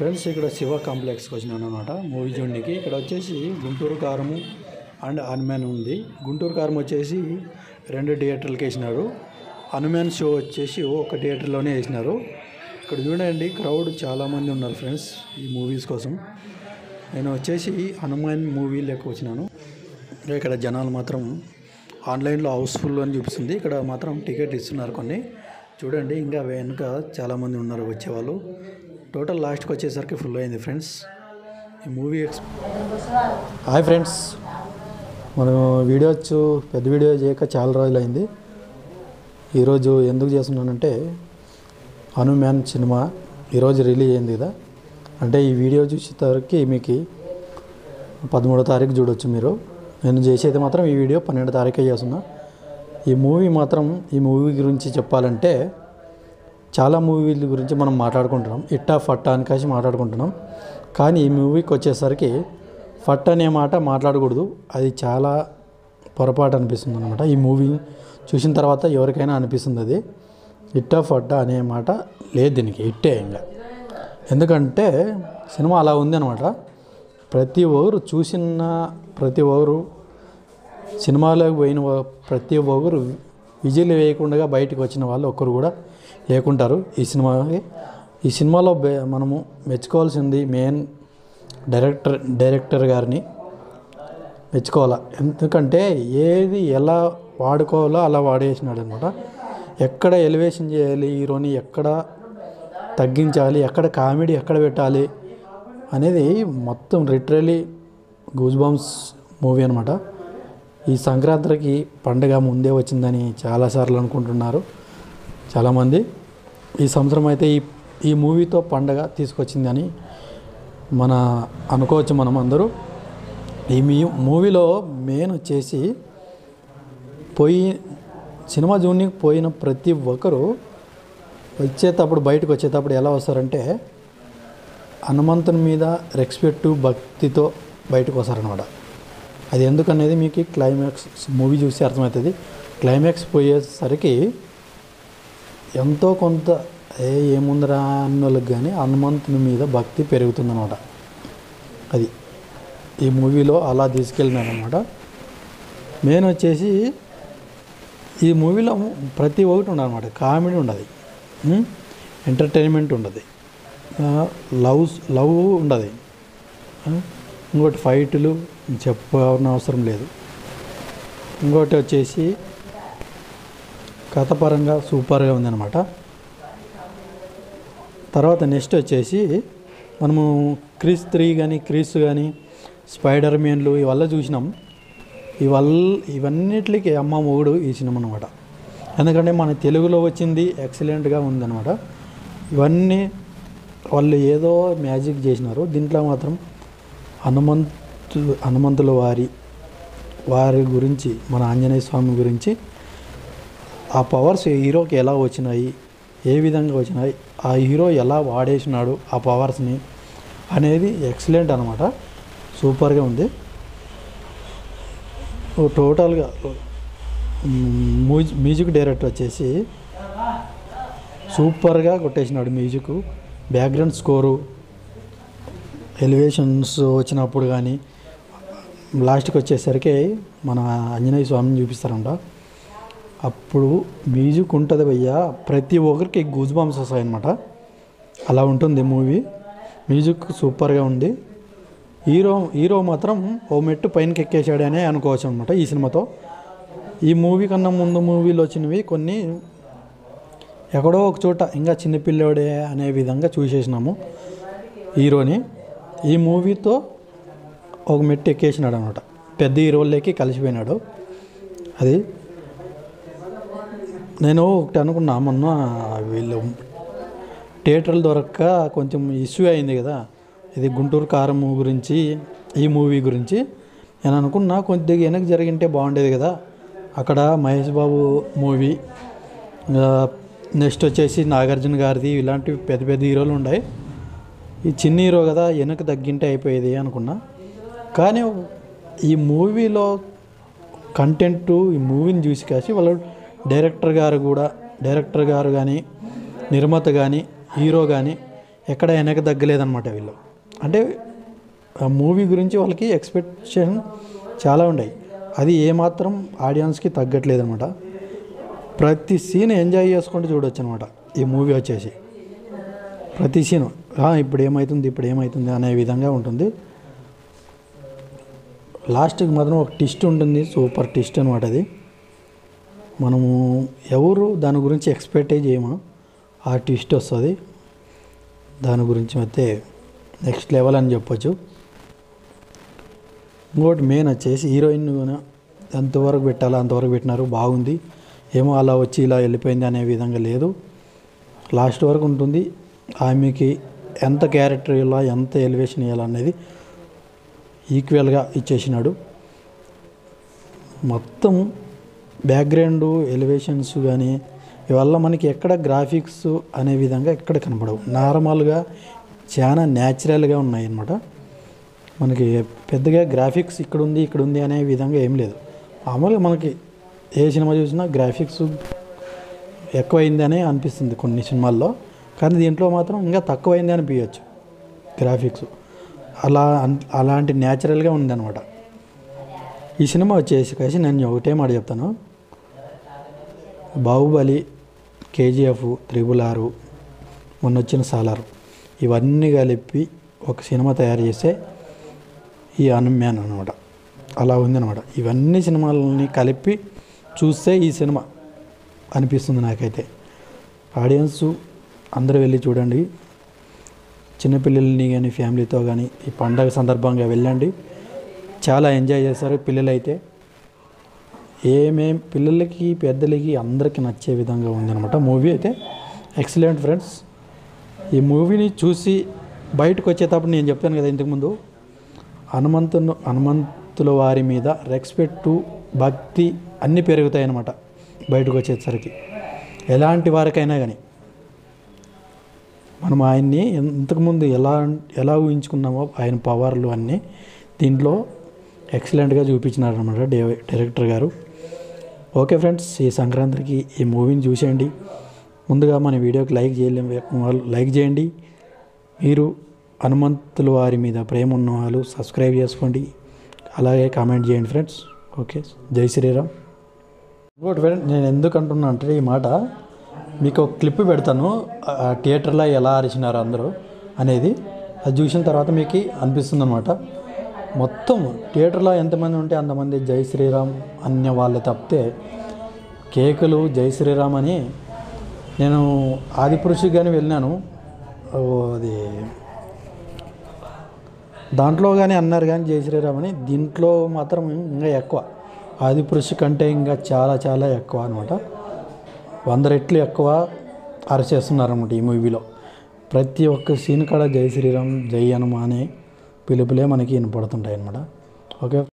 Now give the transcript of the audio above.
friends ఇక్కడ శివ కాంప్లెక్స్కి వచ్చినాను అనమాట మూవీ చూడడానికి ఇక్కడ వచ్చేసి గుంటూరు కారము అండ్ హనుమాన్ ఉంది గుంటూరు కారం వచ్చేసి రెండు థియేటర్లకి వేసినారు హనుమాన్ షో వచ్చేసి ఒక థియేటర్లోనే వేసినారు ఇక్కడ చూడండి క్రౌడ్ చాలామంది ఉన్నారు ఫ్రెండ్స్ ఈ మూవీస్ కోసం నేను వచ్చేసి హనుమాన్ మూవీ లెక్క వచ్చినాను ఇక్కడ జనాలు మాత్రం ఆన్లైన్లో హౌస్ఫుల్ అని చూపిస్తుంది ఇక్కడ మాత్రం టికెట్ ఇస్తున్నారు కొన్ని చూడండి ఇంకా వెనుక చాలామంది ఉన్నారు వచ్చేవాళ్ళు టోటల్ లాస్ట్కి వచ్చేసరికి ఫుల్ అయింది ఫ్రెండ్స్ ఈ మూవీ ఎక్స్ హాయ్ ఫ్రెండ్స్ మనం వీడియో చూ- పెద్ద వీడియో చేయక చాలా రోజులైంది ఈరోజు ఎందుకు చేస్తున్నానంటే హనుమాన్ సినిమా ఈరోజు రిలీజ్ అయింది కదా అంటే ఈ వీడియో చూసేసరికి మీకు పదమూడో తారీఖు చూడొచ్చు మీరు నేను చేసేది మాత్రం ఈ వీడియో పన్నెండో తారీఖే చేస్తున్నా ఈ మూవీ మాత్రం ఈ మూవీ గురించి చెప్పాలంటే చాలా మూవీల గురించి మనం మాట్లాడుకుంటున్నాం ఇట్టా ఫట్టా అని కాసి మాట్లాడుకుంటున్నాం కానీ ఈ మూవీకి వచ్చేసరికి ఫట్ అనే మాట మాట్లాడకూడదు అది చాలా పొరపాటు అనిపిస్తుంది అనమాట ఈ మూవీ చూసిన తర్వాత ఎవరికైనా అనిపిస్తుంది అది ఇట్టా ఫట్టా అనే మాట లేదు దీనికి ఇట్టే ఇంకా ఎందుకంటే సినిమా అలా ఉంది అనమాట ప్రతి ఒక్కరు చూసిన ప్రతి ఒక్కరు సినిమాలోకి పోయిన వా- ప్రతి ఒక్కరు విజిల్ వేయకుండా బయటకు వచ్చిన వాళ్ళు ఒక్కరు కూడా లేకుంటారు ఈ సినిమాకి ఈ సినిమాలో బే- మనము మెచ్చుకోవాల్సింది మెయిన్ డైరెక్టర్ డైరెక్టర్ గారిని మెచ్చుకోవాలా ఎందుకంటే ఏది ఎలా వాడుకోవాలో అలా వాడేసినాడు అనమాట ఎక్కడ ఎలివేషన్ చేయాలి హీరోని ఎక్కడ తగ్గించాలి ఎక్కడ కామెడీ ఎక్కడ పెట్టాలి అనేది మొత్తం లిటరలీ గూజ్ బాంబ్స్ మూవీ అనమాట ఈ సంక్రాంతికి పండగ ముందే వచ్చిందని చాలాసార్లు అనుకుంటున్నారు చాలామంది ఈ సంవత్సరం అయితే ఈ ఈ మూవీతో పండగ తీసుకొచ్చిందని మన అనుకోవచ్చు మనం అందరూ ఈ మీ మూవీలో మెయిన్ వచ్చేసి పోయి సినిమా జూనికి పోయిన ప్రతి ఒక్కరూ వచ్చేటప్పుడు బయటకు వచ్చేటప్పుడు ఎలా వస్తారంటే హనుమంతుని మీద రెస్పెక్ట్ భక్తితో బయటకు వస్తారనమాట అది ఎందుకనేది మీకు క్లైమాక్స్ మూవీ చూసి అర్థమవుతుంది క్లైమాక్స్ పోయేసరికి ఎంతో కొంత ఏ ఏముందిరా అన్న వాళ్ళకి కానీ హనుమంతుని మీద భక్తి పెరుగుతుందన్నమాట అది ఈ మూవీలో అలా తీసుకెళ్ళినారనమాట మెయిన్ వచ్చేసి ఈ మూవీలో ప్రతి ఒక్కటి ఉండదన్నమాట కామెడీ ఉండదు ఎంటర్టైన్మెంట్ ఉండదు లవ్ లవ్ ఉండదు ఆ, ఇంకోటి ఫైట్లు చెప్పని అవసరం లేదు ఇంకోటి వచ్చేసి కథపరంగా సూపర్గా ఉందన్నమాట తర్వాత నెక్స్ట్ వచ్చేసి మనము క్రీస్ త్రీ కానీ క్రీస్ కానీ స్పైడర్ మ్యాన్లు ఇవల్ల చూసినాం ఇవల్ల ఇవన్నిటికి అమ్మ మొగుడు ఈ సినిమా అనమాట ఎందుకంటే మన తెలుగులో వచ్చింది ఎక్సలెంట్గా ఉందన్నమాట ఇవన్నీ వాళ్ళు ఏదో మ్యాజిక్ చేసినారు దీంట్లో మాత్రం హనుమంతు హనుమంతుల వారి వారి గురించి మన ఆంజనేయ స్వామి గురించి ఆ పవర్స్ హీరోకి ఎలా వచ్చినాయి ఏ విధంగా వచ్చినాయి ఆ హీరో ఎలా వాడేసినాడు ఆ పవర్స్ని అనేది ఎక్సలెంట్ అనమాట సూపర్గా ఉంది ఓ టోటల్గా మ్యూజిక్ మ్యూజిక్ డైరెక్టర్ వచ్చేసి సూపర్గా కొట్టేసినాడు మ్యూజిక్ బ్యాక్గ్రౌండ్ స్కోరు ఎలివేషన్స్ వచ్చినప్పుడు కానీ లాస్ట్కి వచ్చేసరికి మన ఆంజనేయ స్వామిని చూపిస్తారంట అప్పుడు మ్యూజిక్ ఉంటుంది భయ్యా ప్రతి ఒక్కరికి గూజ్ బాంబ్స్ వస్తాయన్నమాట అలా ఉంటుంది మూవీ మ్యూజిక్ సూపర్గా ఉంది హీరో హీరో మాత్రం ఓ మెట్టు పైనకి ఎక్కేసాడనే అనుకోవచ్చు అనమాట ఈ సినిమాతో ఈ మూవీ కన్నా ముందు మూవీలో వచ్చినవి కొన్ని ఎక్కడో ఒక చోట ఇంకా చిన్నపిల్లోడే అనే విధంగా చూసేసినాము హీరోని ఈ మూవీతో ఒక మెట్టు ఎక్కేసినాడు అనమాట పెద్ద హీరోలకి కలిసిపోయినాడు అది నేను ఒకటి అనుకున్నా మొన్న వీళ్ళు థియేటర్లు దొరక్క కొంచెం ఇష్యూ అయింది కదా ఇది గుంటూరు కారం గురించి ఈ మూవీ గురించి నేను అనుకున్నా కొద్దిగా వెనక్కి జరిగింటే బాగుండేది కదా అక్కడ మహేష్ బాబు మూవీ నెక్స్ట్ వచ్చేసి నాగార్జున గారిది ఇలాంటి పెద్ద పెద్ద హీరోలు ఉన్నాయి ఈ చిన్న హీరో కదా వెనక్కి తగ్గింటే అయిపోయేది అనుకున్నా కానీ ఈ మూవీలో కంటెంట్ ఈ మూవీని చూసి కాసి వాళ్ళు డైరెక్టర్ గారు కూడా డైరెక్టర్ గారు కానీ నిర్మాత కానీ హీరో కానీ ఎక్కడ వెనక తగ్గలేదన్నమాట వీళ్ళు అంటే ఆ మూవీ గురించి వాళ్ళకి ఎక్స్పెక్టేషన్ చాలా ఉన్నాయి అది ఏమాత్రం ఆడియన్స్కి తగ్గట్లేదు అనమాట ప్రతి సీన్ ఎంజాయ్ చేసుకుంటూ చూడొచ్చు అనమాట ఈ మూవీ వచ్చేసి ప్రతి సీను ఇప్పుడు ఏమవుతుంది ఇప్పుడు ఏమవుతుంది అనే విధంగా ఉంటుంది లాస్ట్కి మాత్రం ఒక టిస్ట్ ఉంటుంది సూపర్ టిస్ట్ అనమాట అది మనము ఎవరు దాని గురించి ఎక్స్పెక్టే చేయమా ఆ ట్విస్ట్ వస్తుంది దాని గురించి అయితే నెక్స్ట్ లెవెల్ అని చెప్పొచ్చు ఇంకోటి మెయిన్ వచ్చేసి హీరోయిన్ ఎంతవరకు పెట్టాలో అంతవరకు పెట్టినారు బాగుంది ఏమో అలా వచ్చి ఇలా వెళ్ళిపోయింది అనే విధంగా లేదు లాస్ట్ వరకు ఉంటుంది ఆమెకి ఎంత క్యారెక్టర్ ఇలా ఎంత ఎలివేషన్ ఇవ్వాలనేది ఈక్వల్గా ఇచ్చేసినాడు మొత్తం బ్యాక్గ్రౌండ్ ఎలివేషన్స్ కానీ ఇవల్ల మనకి ఎక్కడ గ్రాఫిక్స్ అనే విధంగా ఎక్కడ కనపడవు నార్మల్గా చాలా న్యాచురల్గా ఉన్నాయి అన్నమాట మనకి పెద్దగా గ్రాఫిక్స్ ఇక్కడ ఉంది ఇక్కడ ఉంది అనే విధంగా ఏం లేదు మామూలుగా మనకి ఏ సినిమా చూసినా గ్రాఫిక్స్ ఎక్కువైంది అనే అనిపిస్తుంది కొన్ని సినిమాల్లో కానీ దీంట్లో మాత్రం ఇంకా తక్కువైంది అనిపించచ్చు గ్రాఫిక్స్ అలా అన్- అలాంటి న్యాచురల్గా ఉందన్నమాట ఈ సినిమా వచ్చేసి కలిసి నేను ఒకటే మాట చెప్తాను బాహుబలి కేజీఎఫ్ త్రిబుల్ ఆరు మొన్న వచ్చిన సాలారు ఇవన్నీ కలిపి ఒక సినిమా తయారు చేస్తే ఈ హనుమాన్ అనమాట అలా ఉందన్నమాట ఇవన్నీ సినిమాలని కలిపి చూస్తే ఈ సినిమా అనిపిస్తుంది నాకైతే ఆడియన్స్ అందరూ వెళ్ళి చూడండి చిన్నపిల్లల్ని కానీ ఫ్యామిలీతో కానీ ఈ పండగ సందర్భంగా వెళ్ళండి చాలా ఎంజాయ్ చేస్తారు పిల్లలైతే ఏమేం పిల్లలకి పెద్దలకి అందరికీ నచ్చే విధంగా ఉందన్నమాట మూవీ అయితే ఎక్సలెంట్ ఫ్రెండ్స్ ఈ మూవీని చూసి బయటకు వచ్చేటప్పుడు నేను చెప్పాను కదా ఇంతకుముందు హనుమంతును హనుమంతుల వారి మీద రెస్పెక్టు భక్తి అన్నీ పెరుగుతాయి అన్నమాట బయటకు వచ్చేసరికి ఎలాంటి వారికైనా కానీ మనం ఆయన్ని ఇంతకుముందు ఎలా ఎలా ఊహించుకున్నామో ఆయన పవర్లు అన్నీ దీంట్లో ఎక్సలెంట్గా చూపించినారు అనమాట డైరెక్టర్ గారు ఓకే ఫ్రెండ్స్ ఈ సంక్రాంతికి ఈ మూవీని చూసేయండి ముందుగా మన వీడియోకి లైక్ చేయలేము వాళ్ళు లైక్ చేయండి మీరు హనుమంతుల వారి మీద ప్రేమ ఉన్న వాళ్ళు సబ్స్క్రైబ్ చేసుకోండి అలాగే కామెంట్ చేయండి ఫ్రెండ్స్ ఓకే జై శ్రీరామ్ ఇంకోటి ఫ్రెండ్ నేను ఎందుకు అంటున్నా అంటే ఈ మాట మీకు ఒక క్లిప్ పెడతాను ఆ థియేటర్లో ఎలా అరిచినారు అందరూ అనేది అది చూసిన తర్వాత మీకు అనిపిస్తుంది అనమాట మొత్తం థియేటర్లో ఎంతమంది ఉంటే అంతమంది జై శ్రీరామ్ అన్న వాళ్ళు తప్పితే కేకులు జై శ్రీరామ్ అని నేను ఆదిపురుషుకి కానీ వెళ్ళినాను ఓ అది దాంట్లో కానీ అన్నారు కానీ జై శ్రీరామ్ అని దీంట్లో మాత్రం ఇంకా ఎక్కువ ఆదిపురుషు కంటే ఇంకా చాలా చాలా ఎక్కువ అనమాట వంద రెట్లు ఎక్కువ అరచేస్తున్నారు అనమాట ఈ మూవీలో ప్రతి ఒక్క సీన్ కాడ జై శ్రీరామ్ జై హనుమ అనే పిలుపులే మనకి వినపడుతుంటాయి అనమాట ఓకే